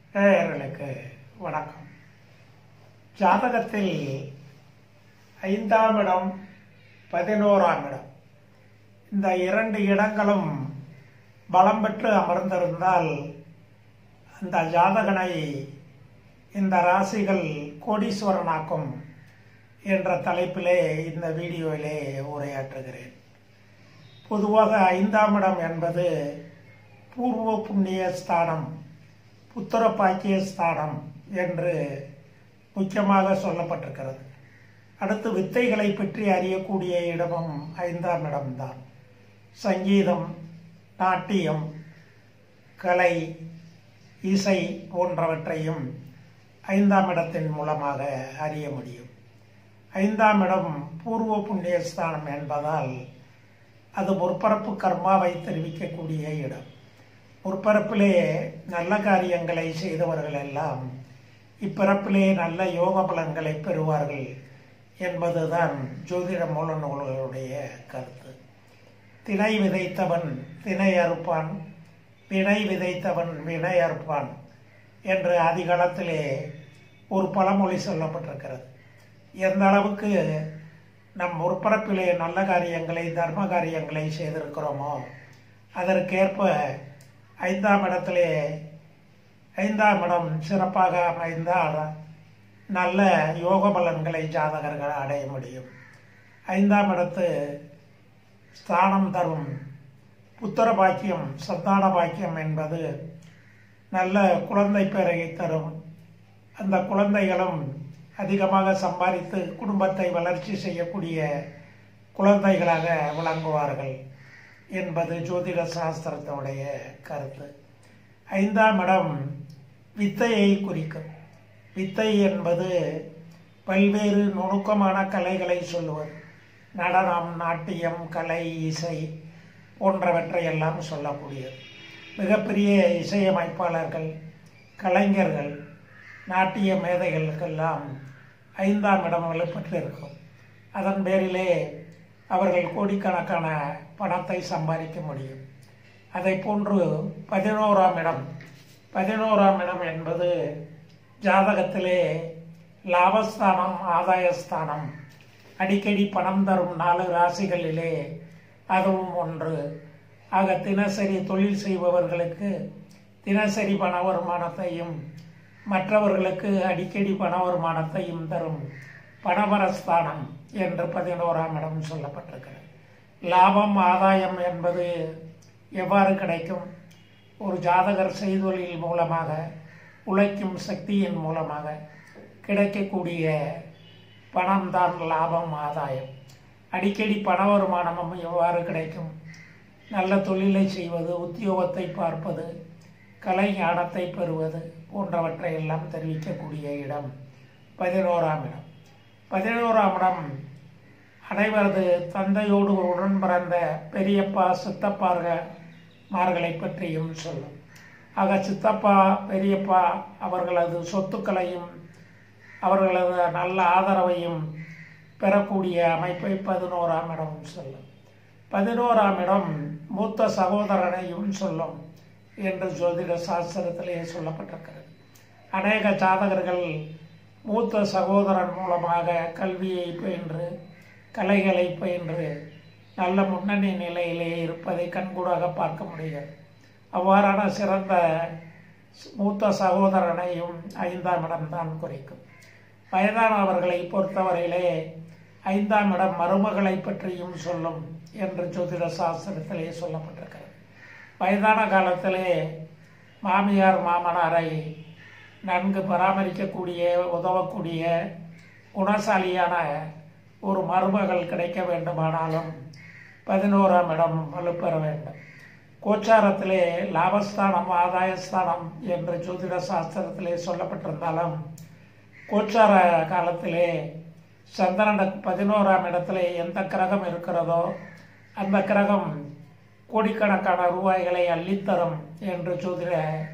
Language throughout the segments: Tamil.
நேயர்களுக்கு வணக்கம் ஜாதகத்தில் ஐந்தாம் இடம் பதினோராம் இடம் இந்த இரண்டு இடங்களும் பலம் பெற்று அமர்ந்திருந்தால் அந்த ஜாதகனை இந்த ராசிகள் கோடீஸ்வரனாக்கும் என்ற தலைப்பிலே இந்த வீடியோவிலே உரையாற்றுகிறேன் பொதுவாக ஐந்தாம் இடம் என்பது பூர்வ புண்ணிய ஸ்தானம் புத்திர பாக்கிய ஸ்தானம் என்று முக்கியமாக சொல்லப்பட்டிருக்கிறது அடுத்து வித்தைகளை பற்றி அறியக்கூடிய இடமும் ஐந்தாம் இடம்தான் சங்கீதம் நாட்டியம் கலை இசை போன்றவற்றையும் ஐந்தாம் இடத்தின் மூலமாக அறிய முடியும் ஐந்தாம் இடம் பூர்வ புண்ணிய ஸ்தானம் என்பதால் அது முற்பரப்பு கர்மாவை தெரிவிக்கக்கூடிய இடம் முற்பிறப்பிலே நல்ல காரியங்களை செய்தவர்கள் எல்லாம் இப்பிறப்பிலே நல்ல யோக பலன்களை பெறுவார்கள் என்பதுதான் ஜோதிட மூல நூல்களுடைய கருத்து திணை விதைத்தவன் திணை அறுப்பான் வினை விதைத்தவன் வினை அறுப்பான் என்று அதிகாலத்திலே ஒரு பழமொழி சொல்லப்பட்டிருக்கிறது எந்த அளவுக்கு நம் முற்பரப்பிலே நல்ல காரியங்களை தர்ம காரியங்களை செய்திருக்கிறோமோ அதற்கேற்ப ஐந்தாம் இடத்திலே ஐந்தாம் இடம் சிறப்பாக அமைந்தால் நல்ல யோக பலன்களை ஜாதகர்கள் அடைய முடியும் ஐந்தாம் இடத்து ஸ்தானம் தரும் புத்திர பாக்கியம் சந்தான பாக்கியம் என்பது நல்ல குழந்தை பேரை தரும் அந்த குழந்தைகளும் அதிகமாக சம்பாதித்து குடும்பத்தை வளர்ச்சி செய்யக்கூடிய குழந்தைகளாக விளங்குவார்கள் என்பது ஜோதிட சாஸ்திரத்தினுடைய கருத்து ஐந்தாம் இடம் வித்தையை குறிக்கும் வித்தை என்பது பல்வேறு நுணுக்கமான கலைகளை சொல்லுவது நடனம் நாட்டியம் கலை இசை போன்றவற்றை எல்லாம் சொல்லக்கூடியது மிகப்பெரிய இசையமைப்பாளர்கள் கலைஞர்கள் நாட்டிய மேதைகளுக்கெல்லாம் ஐந்தாம் இடம் வலுப்பெற்றிருக்கும் அதன் பேரிலே அவர்கள் கோடிக்கணக்கான பணத்தை சம்பாதிக்க முடியும் அதை போன்று பதினோராம் இடம் பதினோராம் இடம் என்பது ஜாதகத்திலே லாபஸ்தானம் ஆதாயஸ்தானம் அடிக்கடி பணம் தரும் நாலு ராசிகளிலே அதுவும் ஒன்று ஆக தினசரி தொழில் செய்பவர்களுக்கு தினசரி பண வருமானத்தையும் மற்றவர்களுக்கு அடிக்கடி பண வருமானத்தையும் தரும் பணபரஸ்தானம் என்று பதினோராம் இடம் சொல்லப்பட்டிருக்கிறது லாபம் ஆதாயம் என்பது எவ்வாறு கிடைக்கும் ஒரு ஜாதகர் செய்தொழில் மூலமாக உழைக்கும் சக்தியின் மூலமாக கிடைக்கக்கூடிய பணம்தான் லாபம் ஆதாயம் அடிக்கடி பண வருமானமும் எவ்வாறு கிடைக்கும் நல்ல தொழிலை செய்வது உத்தியோகத்தை பார்ப்பது கலை ஞானத்தை பெறுவது போன்றவற்றை எல்லாம் தெரிவிக்கக்கூடிய இடம் பதினோராம் இடம் பதினோராம் இடம் அனைவரது தந்தையோடு உடன் பிறந்த பெரியப்பா சித்தப்பார்கள் மார்களை பற்றியும் சொல்லும் ஆக சித்தப்பா பெரியப்பா அவர்களது சொத்துக்களையும் அவர்களது நல்ல ஆதரவையும் பெறக்கூடிய அமைப்பை பதினோராம் இடம் சொல்லும் பதினோராம் இடம் மூத்த சகோதரனையும் சொல்லும் என்று ஜோதிட சாஸ்திரத்திலே சொல்லப்பட்டிருக்கிறது அநேக ஜாதகர்கள் மூத்த சகோதரன் மூலமாக கல்வியை பயின்று கலைகளை பயின்று நல்ல முன்னணி நிலையிலே இருப்பதை கண்கூடாக பார்க்க முடிகிறது அவ்வாறான சிறந்த மூத்த சகோதரனையும் ஐந்தாம் இடம்தான் குறிக்கும் வயதானவர்களை பொறுத்தவரையிலே ஐந்தாம் இடம் மருமகளை பற்றியும் சொல்லும் என்று ஜோதிட சாஸ்திரத்திலே சொல்லப்பட்டிருக்கிறது வயதான காலத்திலே மாமியார் மாமனாரை நன்கு பராமரிக்கக்கூடிய உதவக்கூடிய குணசாலியான ஒரு மருமகள் கிடைக்க வேண்டுமானாலும் பதினோராம் இடம் வலுப்பெற வேண்டும் கோச்சாரத்திலே லாபஸ்தானம் ஆதாயஸ்தானம் என்று ஜோதிட சாஸ்திரத்திலே சொல்லப்பட்டிருந்தாலும் கோச்சார காலத்திலே சந்திரன பதினோராம் இடத்திலே எந்த கிரகம் இருக்கிறதோ அந்த கிரகம் கோடிக்கணக்கான ரூபாய்களை அள்ளித்தரும் என்று ஜோதிட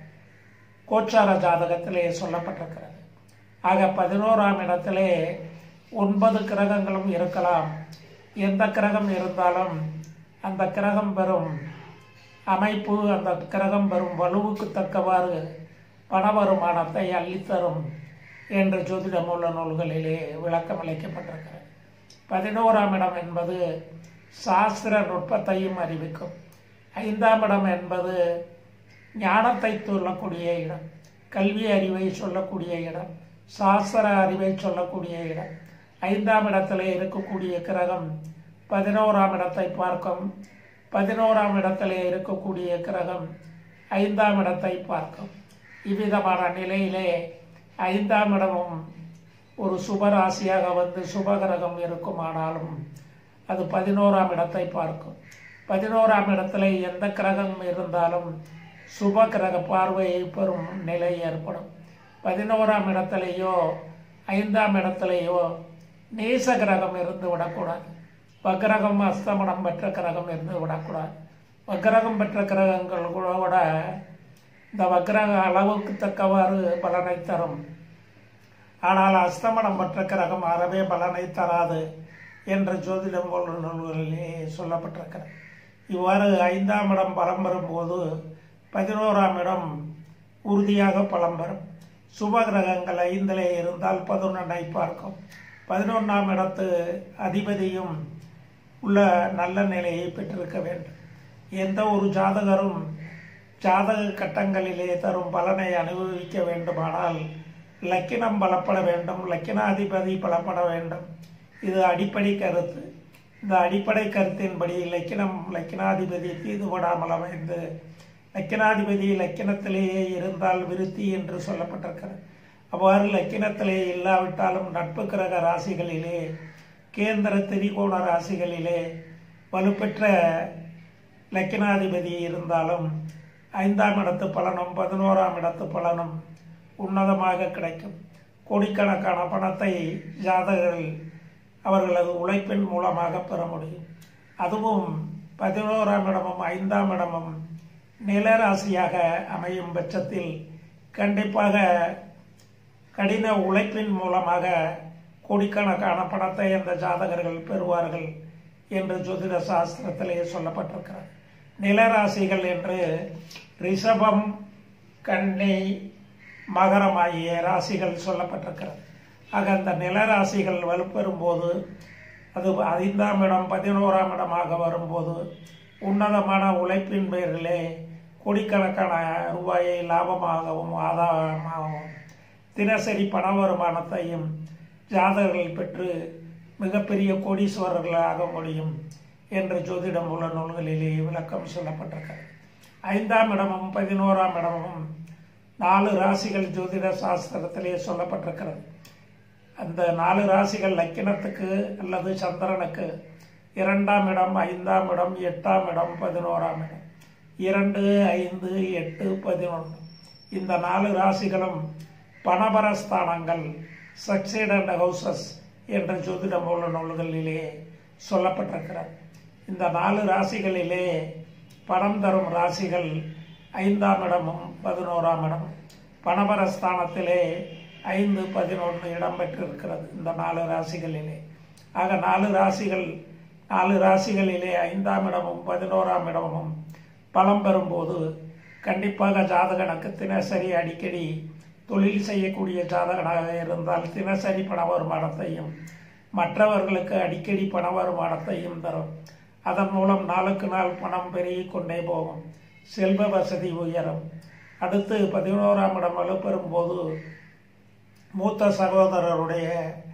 கோச்சார ஜாதகத்திலே சொல்லப்பட்டிருக்கிறது ஆக பதினோராம் இடத்திலே ஒன்பது கிரகங்களும் இருக்கலாம் எந்த கிரகம் இருந்தாலும் அந்த கிரகம் பெறும் அமைப்பு அந்த கிரகம் பெறும் வலுவுக்கு தக்கவாறு பண வருமானத்தை அள்ளித்தரும் என்று ஜோதிட மூல நூல்களிலே விளக்கம் அளிக்கப்பட்டிருக்கிறது பதினோராம் இடம் என்பது சாஸ்திர நுட்பத்தையும் அறிவிக்கும் ஐந்தாம் இடம் என்பது ஞானத்தை சொல்லக்கூடிய இடம் கல்வி அறிவை சொல்லக்கூடிய இடம் சாஸ்திர அறிவை சொல்லக்கூடிய இடம் ஐந்தாம் இடத்துல இருக்கக்கூடிய கிரகம் பதினோராம் இடத்தை பார்க்கும் பதினோராம் இடத்துல இருக்கக்கூடிய கிரகம் ஐந்தாம் இடத்தை பார்க்கும் இவ்விதமான நிலையிலே ஐந்தாம் இடமும் ஒரு சுபராசியாக வந்து சுபகிரகம் இருக்குமானாலும் அது பதினோராம் இடத்தை பார்க்கும் பதினோராம் இடத்துல எந்த கிரகம் இருந்தாலும் சுப கிரக பார்வையை பெறும் நிலை ஏற்படும் பதினோராம் இடத்துலையோ ஐந்தாம் இடத்துலையோ நேச கிரகம் இருந்து விடக்கூடாது வக்ரகம் அஸ்தமனம் பெற்ற கிரகம் இருந்து விடக்கூடாது வக்ரகம் பெற்ற கிரகங்கள் கூட இந்த வக்ரக அளவுக்கு தக்கவாறு பலனை தரும் ஆனால் அஸ்தமனம் பெற்ற கிரகம் அறவே பலனை தராது என்று ஜோதிடம் போன்ற நூல்களிலே சொல்லப்பட்டிருக்கிறது இவ்வாறு ஐந்தாம் இடம் பலம் பெறும்போது பதினோராம் இடம் உறுதியாக பலம் பெறும் சுப கிரகங்கள் ஐந்திலே இருந்தால் பதினொன்றை பார்க்கும் பதினொன்றாம் இடத்து அதிபதியும் உள்ள நல்ல நிலையை பெற்றிருக்க வேண்டும் எந்த ஒரு ஜாதகரும் ஜாதக கட்டங்களிலே தரும் பலனை அனுபவிக்க வேண்டுமானால் லக்கினம் பலப்பட வேண்டும் லக்கினாதிபதி பலப்பட வேண்டும் இது அடிப்படை கருத்து இந்த அடிப்படை கருத்தின்படி லக்கினம் லக்கினாதிபதி தீதுபடாமல் அமைந்து லக்கினாதிபதி லக்கினத்திலேயே இருந்தால் விருத்தி என்று சொல்லப்பட்டிருக்கிறது அவ்வாறு லக்கினத்திலே இல்லாவிட்டாலும் நட்பு கிரக ராசிகளிலே கேந்திர திரிகோண ராசிகளிலே வலுப்பெற்ற லக்கினாதிபதி இருந்தாலும் ஐந்தாம் இடத்து பலனும் பதினோராம் இடத்து பலனும் உன்னதமாக கிடைக்கும் கோடிக்கணக்கான பணத்தை ஜாதகர்கள் அவர்களது உழைப்பின் மூலமாக பெற முடியும் அதுவும் பதினோராம் இடமும் ஐந்தாம் இடமும் நிலராசியாக அமையும் பட்சத்தில் கண்டிப்பாக கடின உழைப்பின் மூலமாக கோடிக்கணக்கான பணத்தை அந்த ஜாதகர்கள் பெறுவார்கள் என்று ஜோதிட சாஸ்திரத்திலே சொல்லப்பட்டிருக்கிறது நிலராசிகள் என்று ரிஷபம் கன்னி மகரம் ஆகிய ராசிகள் சொல்லப்பட்டிருக்கிறது ஆக அந்த நிலராசிகள் வலுப்பெறும் போது அது ஐந்தாம் இடம் பதினோராம் இடமாக வரும்போது உன்னதமான உழைப்பின் பேரிலே கோடிக்கணக்கான ரூபாயை லாபமாகவும் ஆதாயமாகவும் தினசரி பண வருமானத்தையும் ஜாதகர்கள் பெற்று மிகப்பெரிய கோடீஸ்வரர்களாக முடியும் என்று ஜோதிடம் உள்ள நூல்களிலே விளக்கம் சொல்லப்பட்டிருக்கிறது ஐந்தாம் இடமும் பதினோராம் இடமும் நாலு ராசிகள் ஜோதிட சாஸ்திரத்திலே சொல்லப்பட்டிருக்கிறது அந்த நாலு ராசிகள் லக்கினத்துக்கு அல்லது சந்திரனுக்கு இரண்டாம் இடம் ஐந்தாம் இடம் எட்டாம் இடம் பதினோராம் இடம் இரண்டு ஐந்து எட்டு பதினொன்று இந்த நாலு ராசிகளும் பணபரஸ்தானங்கள் சக்சீட் அண்ட் ஹவுசஸ் என்ற ஜோதிட மூல நூல்களிலே சொல்லப்பட்டிருக்கிறது இந்த நாலு ராசிகளிலே பணம் தரும் ராசிகள் ஐந்தாம் இடமும் பதினோராம் இடம் பணபரஸ்தானத்திலே ஐந்து பதினொன்று இடம் பெற்றிருக்கிறது இந்த நாலு ராசிகளிலே ஆக நாலு ராசிகள் நாலு ராசிகளிலே ஐந்தாம் இடமும் பதினோராம் இடமும் பலம் பெறும்போது கண்டிப்பாக ஜாதகனுக்கு தினசரி அடிக்கடி தொழில் செய்யக்கூடிய ஜாதகனாக இருந்தால் தினசரி பண வருமானத்தையும் மற்றவர்களுக்கு அடிக்கடி பண வருமானத்தையும் தரும் அதன் மூலம் நாளுக்கு நாள் பணம் பெருகிக் கொண்டே போகும் செல்வ வசதி உயரும் அடுத்து பதினோராம் இடம் வலுப்பெறும் போது மூத்த சகோதரருடைய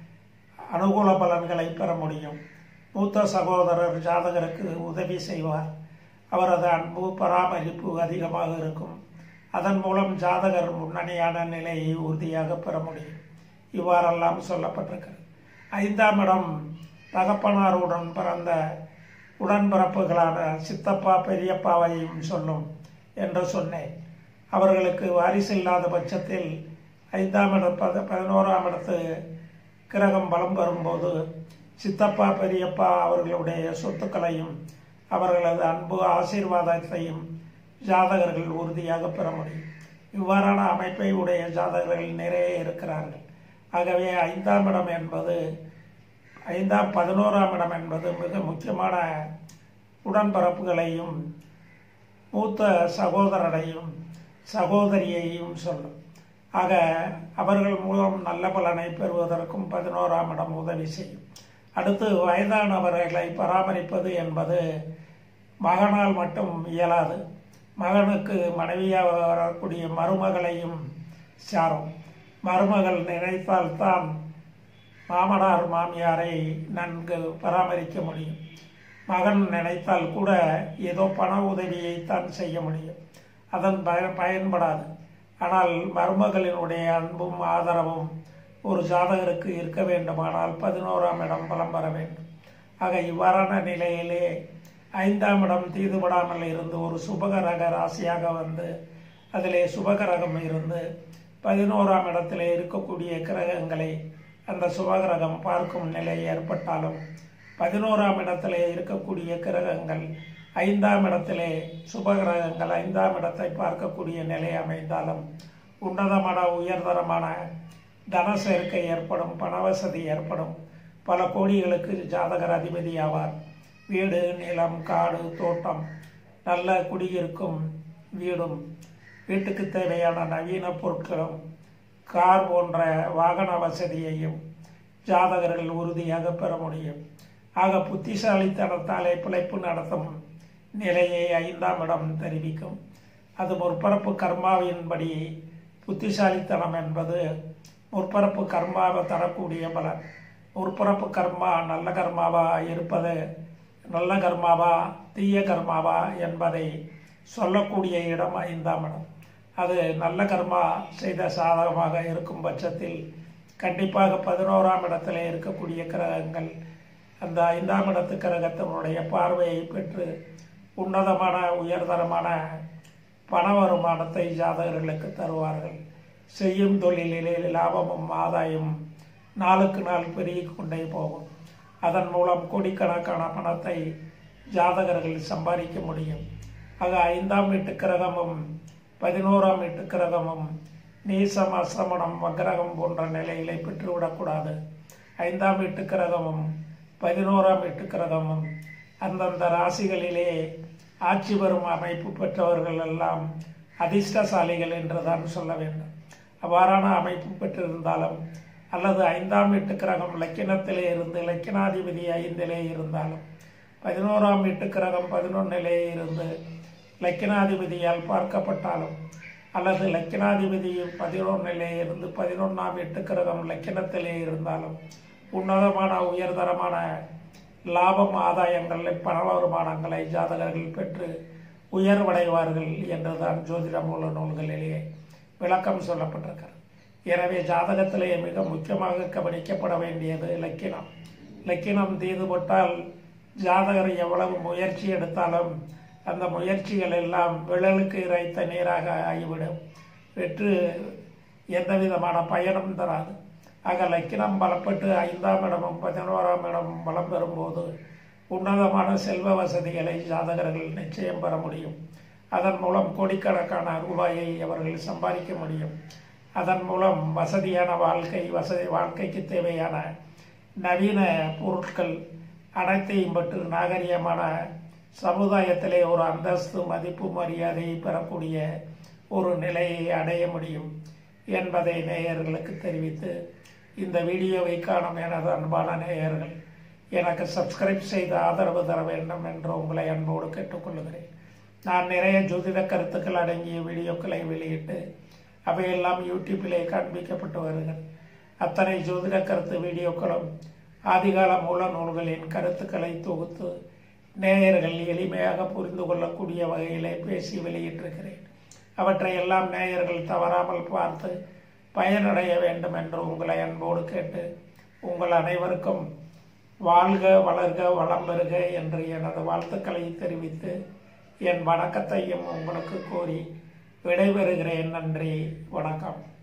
அனுகூல பலன்களை பெற முடியும் மூத்த சகோதரர் ஜாதகருக்கு உதவி செய்வார் அவரது அன்பு பராமரிப்பு அதிகமாக இருக்கும் அதன் மூலம் ஜாதகர் முன்னணியான நிலையை உறுதியாக பெற முடியும் இவ்வாறெல்லாம் சொல்லப்பட்டிருக்கிறது ஐந்தாம் இடம் தகப்பனாருடன் பிறந்த உடன்பிறப்புகளான சித்தப்பா பெரியப்பாவையும் சொல்லும் என்று சொன்னேன் அவர்களுக்கு வாரிசு இல்லாத பட்சத்தில் ஐந்தாம் இட பத பதினோராம் இடத்து கிரகம் பலம் வரும்போது சித்தப்பா பெரியப்பா அவர்களுடைய சொத்துக்களையும் அவர்களது அன்பு ஆசீர்வாதத்தையும் ஜாதகர்கள் உறுதியாக பெற முடியும் இவ்வாறான அமைப்பை உடைய ஜாதகர்கள் நிறைய இருக்கிறார்கள் ஆகவே ஐந்தாம் இடம் என்பது ஐந்தாம் பதினோராம் இடம் என்பது மிக முக்கியமான உடன்பிறப்புகளையும் மூத்த சகோதரனையும் சகோதரியையும் சொல்லும் ஆக அவர்கள் மூலம் நல்ல பலனை பெறுவதற்கும் பதினோராம் இடம் உதவி செய்யும் அடுத்து வயதானவர்களை பராமரிப்பது என்பது மகனால் மட்டும் இயலாது மகனுக்கு மனைவியாக வரக்கூடிய மருமகளையும் சாரும் மருமகள் நினைத்தால்தான் மாமனார் மாமியாரை நன்கு பராமரிக்க முடியும் மகன் நினைத்தால் கூட ஏதோ பண உதவியைத்தான் செய்ய முடியும் அதன் பய பயன்படாது ஆனால் மருமகளினுடைய அன்பும் ஆதரவும் ஒரு ஜாதகருக்கு இருக்க வேண்டுமானால் பதினோராம் இடம் பலம் பெற வேண்டும் ஆக இவ்வாறான நிலையிலே ஐந்தாம் இடம் தீதுபடாமல் இருந்து ஒரு சுபகரக ராசியாக வந்து அதிலே சுபகரகம் இருந்து பதினோராம் இடத்திலே இருக்கக்கூடிய கிரகங்களை அந்த சுபகிரகம் பார்க்கும் நிலை ஏற்பட்டாலும் பதினோராம் இடத்திலே இருக்கக்கூடிய கிரகங்கள் ஐந்தாம் இடத்திலே சுபகிரகங்கள் ஐந்தாம் இடத்தை பார்க்கக்கூடிய நிலை அமைந்தாலும் உன்னதமான உயர்தரமான தன சேர்க்கை ஏற்படும் பணவசதி ஏற்படும் பல கோடிகளுக்கு ஜாதகர் அதிபதி ஆவார் வீடு நிலம் காடு தோட்டம் நல்ல குடியிருக்கும் வீடும் வீட்டுக்கு தேவையான நவீன பொருட்களும் கார் போன்ற வாகன வசதியையும் ஜாதகர்கள் உறுதியாக பெற முடியும் ஆக புத்திசாலித்தனத்தாலே பிழைப்பு நடத்தும் நிலையை ஐந்தாம் இடம் தெரிவிக்கும் அது முற்பரப்பு கர்மாவின்படி புத்திசாலித்தனம் என்பது முற்பரப்பு கர்மாவை தரக்கூடிய பலன் முற்பரப்பு கர்மா நல்ல கர்மாவா இருப்பது நல்ல கர்மாவா தீய கர்மாவா என்பதை சொல்லக்கூடிய இடம் ஐந்தாம் இடம் அது நல்ல கர்மா செய்த சாதகமாக இருக்கும் பட்சத்தில் கண்டிப்பாக பதினோராம் இடத்துல இருக்கக்கூடிய கிரகங்கள் அந்த ஐந்தாம் இடத்து கிரகத்தினுடைய பார்வையை பெற்று உன்னதமான உயர்தரமான பண வருமானத்தை ஜாதகர்களுக்கு தருவார்கள் செய்யும் தொழிலிலே லாபமும் ஆதாயமும் நாளுக்கு நாள் பெருகிக் கொண்டே போகும் அதன் மூலம் கோடிக்கணக்கான பணத்தை ஜாதகர்கள் சம்பாதிக்க முடியும் ஆக ஐந்தாம் வீட்டு கிரகமும் பதினோராம் வீட்டு கிரகமும் நீசம் அசமணம் வக்ரகம் போன்ற நிலைகளை பெற்றுவிடக்கூடாது ஐந்தாம் வீட்டு கிரகமும் பதினோராம் வீட்டு கிரகமும் அந்தந்த ராசிகளிலே ஆட்சி பெறும் அமைப்பு பெற்றவர்கள் எல்லாம் அதிர்ஷ்டசாலிகள் என்றுதான் சொல்ல வேண்டும் அவ்வாறான அமைப்பு பெற்றிருந்தாலும் அல்லது ஐந்தாம் வீட்டு கிரகம் லக்கினத்திலே இருந்து லக்கினாதிபதி ஐந்திலே இருந்தாலும் பதினோராம் வீட்டு கிரகம் பதினொன்னிலே இருந்து லக்கினாதிபதியால் பார்க்கப்பட்டாலும் அல்லது லக்கினாதிபதி பதினொன்னிலே இருந்து பதினொன்றாம் வீட்டு கிரகம் லக்கினத்திலே இருந்தாலும் உன்னதமான உயர்தரமான லாபம் ஆதாயங்களை பண வருமானங்களை ஜாதகர்கள் பெற்று உயர்வடைவார்கள் என்றுதான் ஜோதிட மூல நூல்களிலேயே விளக்கம் சொல்லப்பட்டிருக்கிறது எனவே ஜாதகத்திலே மிக முக்கியமாக கவனிக்கப்பட வேண்டியது லக்கினம் லக்கினம் தீதுபட்டால் ஜாதகர் எவ்வளவு முயற்சி எடுத்தாலும் அந்த முயற்சிகள் எல்லாம் விழலுக்கு இறைத்த நீராக ஆகிவிடும் வெற்று எந்த விதமான பயனும் தராது ஆக லக்கினம் பலப்பட்டு ஐந்தாம் இடமும் பதினோராம் இடமும் பலம் பெறும்போது உன்னதமான செல்வ வசதிகளை ஜாதகர்கள் நிச்சயம் பெற முடியும் அதன் மூலம் கோடிக்கணக்கான ரூபாயை அவர்கள் சம்பாதிக்க முடியும் அதன் மூலம் வசதியான வாழ்க்கை வசதி வாழ்க்கைக்கு தேவையான நவீன பொருட்கள் அனைத்தையும் பெற்று நாகரிகமான சமுதாயத்திலே ஒரு அந்தஸ்து மதிப்பு மரியாதையை பெறக்கூடிய ஒரு நிலையை அடைய முடியும் என்பதை நேயர்களுக்கு தெரிவித்து இந்த வீடியோவை காணும் எனது அன்பான நேயர்கள் எனக்கு சப்ஸ்கிரைப் செய்து ஆதரவு தர வேண்டும் என்று உங்களை அன்போடு கேட்டுக்கொள்கிறேன் நான் நிறைய ஜோதிட கருத்துக்கள் அடங்கிய வீடியோக்களை வெளியிட்டு அவையெல்லாம் யூடியூப்பிலே காண்பிக்கப்பட்டு வருகிறது அத்தனை ஜோதிட கருத்து வீடியோக்களும் ஆதிகால மூல நூல்களின் கருத்துக்களை தொகுத்து நேயர்கள் எளிமையாக புரிந்து கொள்ளக்கூடிய வகையிலே பேசி வெளியிட்டிருக்கிறேன் அவற்றை எல்லாம் நேயர்கள் தவறாமல் பார்த்து பயனடைய வேண்டும் என்று உங்களை அன்போடு கேட்டு உங்கள் அனைவருக்கும் வாழ்க வளர்க வளம் பெறுக என்று எனது வாழ்த்துக்களை தெரிவித்து என் வணக்கத்தையும் உங்களுக்கு கூறி விடைபெறுகிறேன் நன்றி வணக்கம்